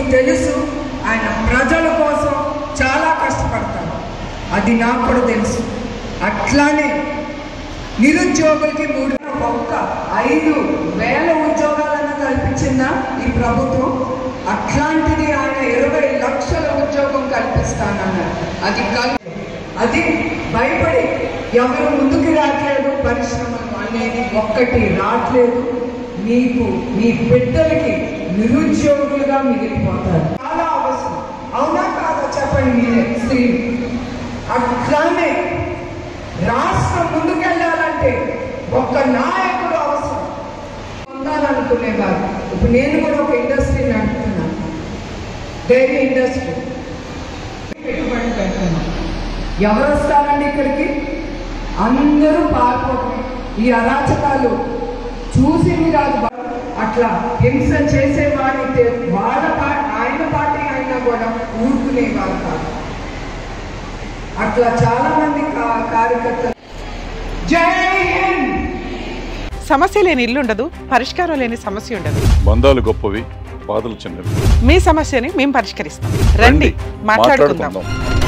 తెలుసు ఆయన ప్రజల కోసం చాలా కష్టపడతారు అది నాకు కూడా తెలుసు అట్లానే నిరుద్యోగులకి మూడు ఒక్క ఐదు వేల ఉద్యోగాలను కల్పించిందా ఈ ప్రభుత్వం అట్లాంటిది ఆయన ఇరవై లక్షల ఉద్యోగం కల్పిస్తానన్నారు అది కల్ అది భయపడి ఎవరు ముందుకు రావట్లేదు పరిశ్రమలు అనేది ఒక్కటి రావట్లేదు మీకు మీ బిడ్డలకి నిరుద్యోగులుగా మిగిలిపోతారు చాలా అవసరం అవునా కాదా చెప్పండి మీరే స్త్రీ అట్లానే రాష్ట్రం ముందుకెళ్ళాలంటే ఒక్క నాయకుడు అవసరం పొందాలనుకునేవారు ఇప్పుడు నేను కూడా ఒక ఇండస్ట్రీ నడుపుతున్నాను డైరీ ఇండస్ట్రీ పెట్టుబడి పెడుతున్నాను ఎవరు వస్తారండి ఇక్కడికి అందరూ పాల్గొని ఈ అరాచకాలు చూసి కాదు అట్లా హింస చేసేవాడిని తె- వాళ్ళ పా- ఆయన పార్టీ అయినా కూడా ఊరుకునేవారు కాదు అట్లా చాలా మంది కా- కార్యకర్తలు జై హింద్ సమస్య లేని ఇల్లు ఉండదు పరిష్కారం లేని సమస్య ఉండదు బంధాలు గొప్పవి బాధలు చిన్నవి మీ సమస్యని మేము పరిష్కరిస్తాం రండి మాట్లాడుకుందాం మాట్లాడుకుందాం